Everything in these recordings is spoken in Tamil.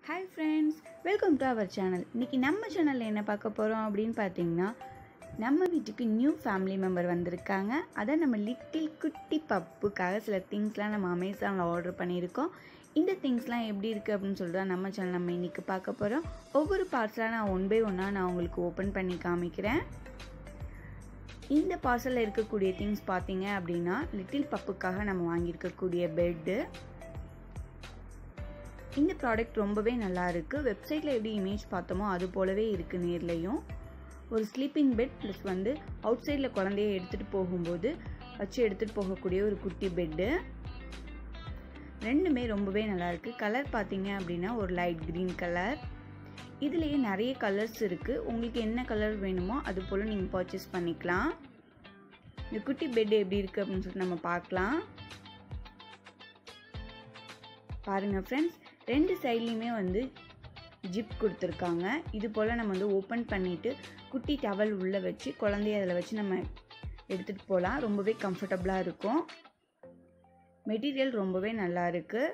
hi friends welcome to our channel இன்றைக்கி நம்ம சேனலில் என்ன பார்க்க போகிறோம் அப்படின்னு பார்த்தீங்கன்னா நம்ம வீட்டுக்கு நியூ ஃபேமிலி மெம்பர் வந்திருக்காங்க அதை நம்ம லிட்டில் குட்டி பப்புக்காக சில திங்ஸ்லாம் நம்ம அமேசானில் ஆர்டர் பண்ணியிருக்கோம் இந்த திங்ஸ்லாம் எப்படி இருக்குது அப்படின்னு சொல்லிட்டு தான் நம்ம சேனல் நம்ம இன்றைக்கி பார்க்க போகிறோம் ஒவ்வொரு பார்ட்ஸாக நான் ஒன் பை ஒன்னாக நான் உங்களுக்கு ஓப்பன் பண்ணி காமிக்கிறேன் இந்த பார்சலில் இருக்கக்கூடிய திங்ஸ் பார்த்தீங்க அப்படின்னா லிட்டில் பப்புக்காக நம்ம வாங்கியிருக்கக்கூடிய பெட்டு இந்த ப்ராடக்ட் ரொம்பவே நல்லா இருக்குது வெப்சைட்டில் எப்படி இமேஜ் பார்த்தோமோ அது போலவே இருக்குது நேர்லேயும் ஒரு ஸ்லீப்பிங் பெட் ப்ளஸ் வந்து அவுட் சைடில் குழந்தைய எடுத்துகிட்டு போகும்போது வச்சு எடுத்துகிட்டு போகக்கூடிய ஒரு குட்டி பெட்டு ரெண்டுமே ரொம்பவே நல்லாயிருக்கு கலர் பார்த்தீங்க அப்படின்னா ஒரு லைட் க்ரீன் கலர் இதுலேயே நிறைய கலர்ஸ் இருக்குது உங்களுக்கு என்ன கலர் வேணுமோ அது போல் நீங்கள் பர்ச்சேஸ் பண்ணிக்கலாம் இந்த குட்டி பெட் எப்படி இருக்குது அப்படின்னு சொல்லிட்டு நம்ம பார்க்கலாம் பாருங்கள் ஃப்ரெண்ட்ஸ் ரெண்டு சைட்லேயுமே வந்து ஜிப் கொடுத்துருக்காங்க இது போல் நம்ம வந்து ஓப்பன் பண்ணிவிட்டு குட்டி டவல் உள்ளே வச்சு குழந்தைய அதில் வச்சு நம்ம எடுத்துகிட்டு போகலாம் ரொம்பவே கம்ஃபர்டபுளாக இருக்கும் மெட்டீரியல் ரொம்பவே நல்லா இருக்குது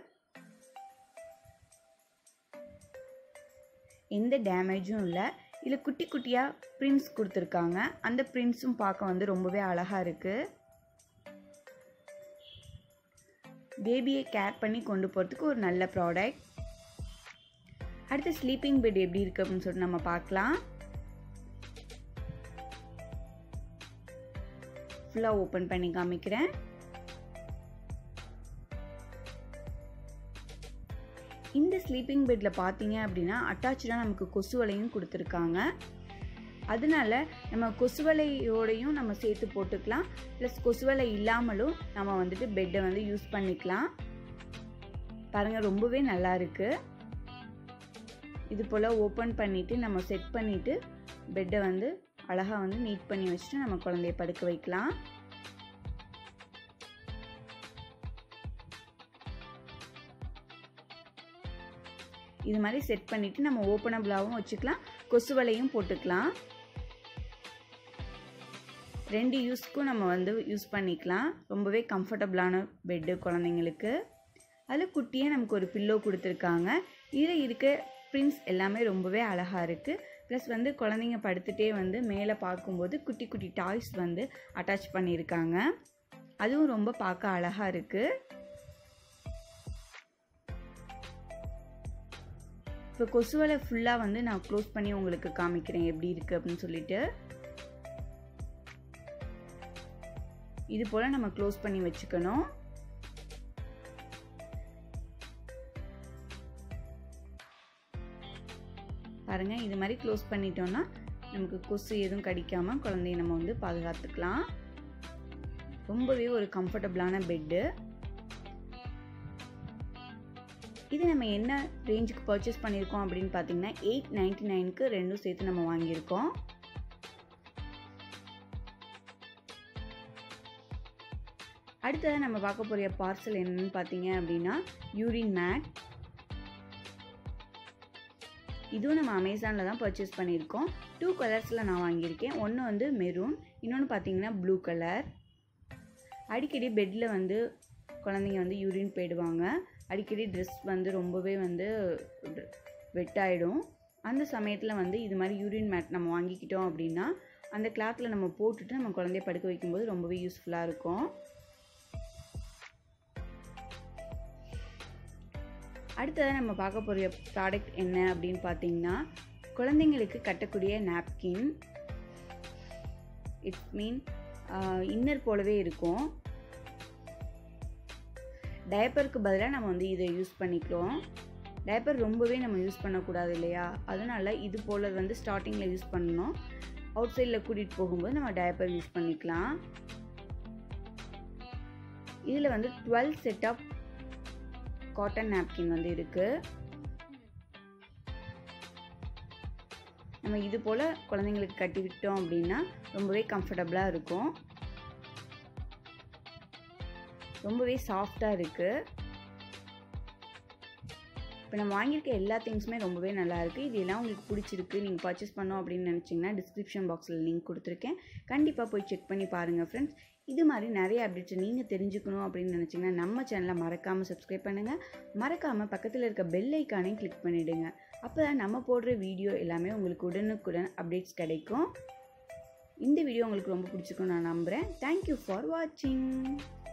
எந்த டேமேஜும் இல்லை இதில் குட்டி குட்டியாக பிரிண்ட்ஸ் கொடுத்துருக்காங்க அந்த பிரிண்ட்ஸும் பார்க்க வந்து ரொம்பவே அழகாக இருக்குது பேபியை கேர் பண்ணி கொண்டு போகிறதுக்கு ஒரு நல்ல ப்ராடக்ட் அடுத்து ஸ்லீப்பிங் பெட் எப்படி இருக்குது அப்படின்னு சொல்லிட்டு நம்ம பார்க்கலாம் ஃபுல்லாக ஓப்பன் பண்ணி காமிக்கிறேன் இந்த ஸ்லீப்பிங் பெட்டில் பார்த்தீங்க அப்படின்னா அட்டாச்சாக நமக்கு கொசு வலையும் கொடுத்துருக்காங்க அதனால நம்ம கொசுவலையோடையும் நம்ம சேர்த்து போட்டுக்கலாம் ப்ளஸ் கொசுவலை இல்லாமலும் நம்ம வந்துட்டு பெட்டை வந்து யூஸ் பண்ணிக்கலாம் பாருங்கள் ரொம்பவே நல்லா இருக்குது இது போல் ஓப்பன் பண்ணிவிட்டு நம்ம செட் பண்ணிவிட்டு பெட்டை வந்து அழகாக வந்து நீட் பண்ணி வச்சுட்டு நம்ம குழந்தைய படுக்க வைக்கலாம் இது மாதிரி செட் பண்ணிவிட்டு நம்ம ஓப்பனபிளாகவும் வச்சுக்கலாம் கொசுவலையும் போட்டுக்கலாம் ரெண்டு யூஸ்க்கும் நம்ம வந்து யூஸ் பண்ணிக்கலாம் ரொம்பவே கம்ஃபர்டபுளான பெட்டு குழந்தைங்களுக்கு அதில் குட்டியாக நமக்கு ஒரு பில்லோ கொடுத்துருக்காங்க இதில் இருக்க பிரிண்ட்ஸ் எல்லாமே ரொம்பவே அழகாக இருக்குது ப்ளஸ் வந்து குழந்தைங்க படுத்துகிட்டே வந்து மேலே பார்க்கும்போது குட்டி குட்டி டாய்ஸ் வந்து அட்டாச் பண்ணியிருக்காங்க அதுவும் ரொம்ப பார்க்க அழகாக இருக்குது இப்போ கொசுவலை ஃபுல்லாக வந்து நான் க்ளோஸ் பண்ணி உங்களுக்கு காமிக்கிறேன் எப்படி இருக்குது அப்படின்னு சொல்லிட்டு இது போல் நம்ம க்ளோஸ் பண்ணி வச்சுக்கணும் பாருங்கள் இது மாதிரி க்ளோஸ் பண்ணிட்டோம்னா நமக்கு கொசு எதுவும் கடிக்காமல் குழந்தைய நம்ம வந்து பாதுகாத்துக்கலாம் ரொம்பவே ஒரு கம்ஃபர்டபுளான பெட்டு இது நம்ம என்ன ரேஞ்சுக்கு பர்ச்சேஸ் பண்ணியிருக்கோம் அப்படின்னு பார்த்தீங்கன்னா எயிட் நைன்டி நைனுக்கு ரெண்டும் சேர்த்து நம்ம வாங்கியிருக்கோம் அடுத்ததாக நம்ம பார்க்க போகிற பார்சல் என்னன்னு பார்த்தீங்க அப்படின்னா யூரின் மேட் இதுவும் நம்ம அமேசானில் தான் பர்ச்சேஸ் பண்ணியிருக்கோம் டூ கலர்ஸில் நான் வாங்கியிருக்கேன் ஒன்று வந்து மெரூன் இன்னொன்று பார்த்தீங்கன்னா ப்ளூ கலர் அடிக்கடி பெட்டில் வந்து குழந்தைங்க வந்து யூரின் போயிடுவாங்க அடிக்கடி ட்ரெஸ் வந்து ரொம்பவே வந்து வெட்டாயிடும் அந்த சமயத்தில் வந்து இது மாதிரி யூரின் மேட் நம்ம வாங்கிக்கிட்டோம் அப்படின்னா அந்த கிளாத்தில் நம்ம போட்டுட்டு நம்ம குழந்தைய படுக்க வைக்கும்போது ரொம்பவே யூஸ்ஃபுல்லாக இருக்கும் அடுத்ததாக நம்ம பார்க்க போகிற ப்ராடக்ட் என்ன அப்படின்னு பார்த்தீங்கன்னா குழந்தைங்களுக்கு கட்டக்கூடிய நாப்கின் இட் மீன் இன்னர் போலவே இருக்கும் டயப்பருக்கு பதிலாக நம்ம வந்து இதை யூஸ் பண்ணிக்கிறோம் டயப்பர் ரொம்பவே நம்ம யூஸ் பண்ணக்கூடாது இல்லையா அதனால் இது போல் வந்து ஸ்டார்டிங்கில் யூஸ் பண்ணணும் அவுட் சைடில் கூட்டிகிட்டு போகும்போது நம்ம டயப்பர் யூஸ் பண்ணிக்கலாம் இதில் வந்து towel set of cotton napkin வந்து இருக்குது நம்ம இது போல் குழந்தைங்களுக்கு கட்டி விட்டோம் அப்படின்னா ரொம்பவே கம்ஃபர்டபுளாக இருக்கும் ரொம்பவே சாஃப்டாக இருக்குது இப்போ நம்ம வாங்கியிருக்க எல்லா திங்ஸுமே ரொம்பவே நல்லாயிருக்கு இது எல்லாம் உங்களுக்கு பிடிச்சிருக்கு நீங்கள் பர்ச்சேஸ் பண்ணோம் அப்படின்னு நினச்சிங்கன்னா டிஸ்கிரிப்ஷன் பாக்ஸில் லிங்க் கொடுத்துருக்கேன் கண்டிப்பாக போய் செக் பண்ணி பாருங்கள் ஃப்ரெண்ட்ஸ் இது மாதிரி நிறைய அப்டேட்ஸ் நீங்கள் தெரிஞ்சுக்கணும் அப்படின்னு நினச்சிங்கன்னா நம்ம சேனலை மறக்காமல் சப்ஸ்கிரைப் பண்ணுங்கள் மறக்காமல் பக்கத்தில் இருக்க பெல் ஐக்கானையும் கிளிக் பண்ணிவிடுங்க அப்போ தான் நம்ம போடுற வீடியோ எல்லாமே உங்களுக்கு உடனுக்குடன் அப்டேட்ஸ் கிடைக்கும் இந்த வீடியோ உங்களுக்கு ரொம்ப பிடிச்சிருக்கும் நான் நம்புகிறேன் தேங்க்யூ ஃபார் வாட்சிங்